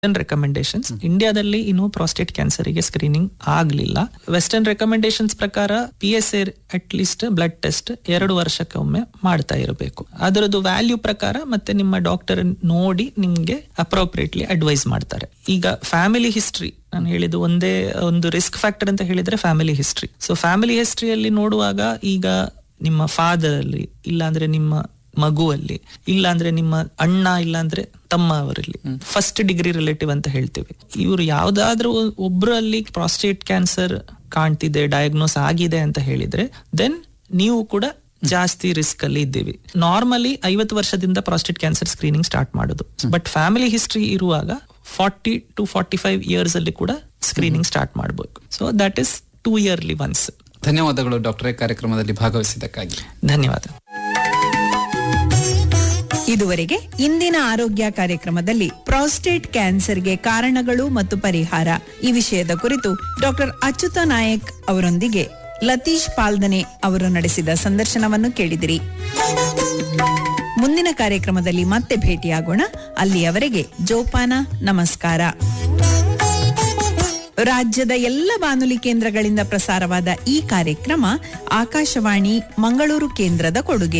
recommendations ಇಂಡಿಯಾದಲ್ಲಿ ಇನ್ನು prostate ಕ್ಯಾನ್ಸರಿಗೆ ಸ್ಕ್ರೀನಿಂಗ್ ಆಗ್ಲಿಲ್ಲ ವೆಸ್ಟರ್ನ್ ರೆಕಮೆಂಡೇಶನ್ಸ್ ಪ್ರಕಾರ P S A at least blood test ಎರಡು ವರ್ಷಕ್ಕೊಮ್ಮೆ ಮಾಡ್ತಾ ಇರಬೇಕು ಅದರದ್ದು ವ್ಯಾಲ್ಯೂ ಪ್ರಕಾರ ಮತ್ತೆ ನಿಮ್ಮ ಡಾಕ್ಟರ್ ನೋಡಿ ನಿಮ್ಗೆ ಅಪ್ರೋಪ್ರಿಯೇಟ್ಲಿ ಅಡ್ವೈಸ್ ಮಾಡ್ತಾರೆ ಈಗ ಫ್ಯಾಮಿಲಿ ಹಿಸ್ಟ್ರಿ ನಾನು ಹೇಳಿದ್ದು ಒಂದೇ ಒಂದು ರಿಸ್ಕ್ ಫ್ಯಾಕ್ಟರ್ ಅಂತ ಹೇಳಿದ್ರೆ ಫ್ಯಾಮಿಲಿ ಹಿಸ್ಟ್ರಿ ಸೊ ಫ್ಯಾಮಿಲಿ ಹಿಸ್ಟ್ರಿಯಲ್ಲಿ ನೋಡುವಾಗ ಈಗ ನಿಮ್ಮ ಫಾದರ್ ಅಲ್ಲಿ ಇಲ್ಲಾಂದ್ರೆ ನಿಮ್ಮ ಮಗುವಲ್ಲಿ ಇಲ್ಲಾಂದ್ರೆ ನಿಮ್ಮ ಅಣ್ಣ ಇಲ್ಲಾಂದ್ರೆ ತಮ್ಮ ಅವರಲ್ಲಿ ಫಸ್ಟ್ ಡಿಗ್ರಿ ರಿಲೇಟಿವ್ ಅಂತ ಹೇಳ್ತೇವೆ ಇವರು ಯಾವ್ದಾದ್ರೂ ಒಬ್ರಲ್ಲಿ ಪ್ರಾಸ್ಟೇಟ್ ಕ್ಯಾನ್ಸರ್ ಕಾಣ್ತಿದೆ ಡಯಾಗ್ನೋಸ್ ಆಗಿದೆ ಅಂತ ಹೇಳಿದ್ರೆ ದೆನ್ ನೀವು ಕೂಡ ಜಾಸ್ತಿ ರಿಸ್ಕ್ ಅಲ್ಲಿ ಇದ್ದೀವಿ ನಾರ್ಮಲಿ ಐವತ್ತು ವರ್ಷದಿಂದ ಪ್ರಾಸ್ಟೇಟ್ ಕ್ಯಾನ್ಸರ್ ಸ್ಕ್ರೀನಿಂಗ್ ಸ್ಟಾರ್ಟ್ ಮಾಡೋದು ಬಟ್ ಫ್ಯಾಮಿಲಿ ಹಿಸ್ಟ್ರಿ ಇರುವಾಗ forty to forty five years ಅಲ್ಲಿ ಕೂಡ ಸ್ಕ್ರೀನಿಂಗ್ ಸ್ಟಾರ್ಟ್ ಮಾಡಬೇಕು so that is two yearly once ಧನ್ಯವಾದಗಳು ಡಾಕ್ಟರೇ ಕಾರ್ಯಕ್ರಮದಲ್ಲಿ ಭಾಗವಹಿಸಿದ್ದಕ್ಕಾಗಿ ಧನ್ಯವಾದ ಇದುವರೆಗೆ ಇಂದಿನ ಆರೋಗ್ಯ ಕಾರ್ಯಕ್ರಮದಲ್ಲಿ ಪ್ರಾಸ್ಟೇಟ್ ಕ್ಯಾನ್ಸರ್ಗೆ ಕಾರಣಗಳು ಮತ್ತು ಪರಿಹಾರ ಈ ವಿಷಯದ ಕುರಿತು ಡಾಕ್ಟರ್ ಅಚ್ಯುತ ನಾಯಕ್ ಅವರೊಂದಿಗೆ ಲತೀಶ್ ಪಾಲ್ದನೆ ಅವರು ನಡೆಸಿದ ಸಂದರ್ಶನವನ್ನು ಕೇಳಿದಿರಿ ಮುಂದಿನ ಕಾರ್ಯಕ್ರಮದಲ್ಲಿ ಮತ್ತೆ ಭೇಟಿಯಾಗೋಣ ಅಲ್ಲಿಯವರೆಗೆ ಜೋಪಾನ ನಮಸ್ಕಾರ ರಾಜ್ಯದ ಎಲ್ಲ ಬಾನುಲಿ ಕೇಂದ್ರಗಳಿಂದ ಪ್ರಸಾರವಾದ ಈ ಕಾರ್ಯಕ್ರಮ ಆಕಾಶವಾಣಿ ಮಂಗಳೂರು ಕೇಂದ್ರದ ಕೊಡುಗೆ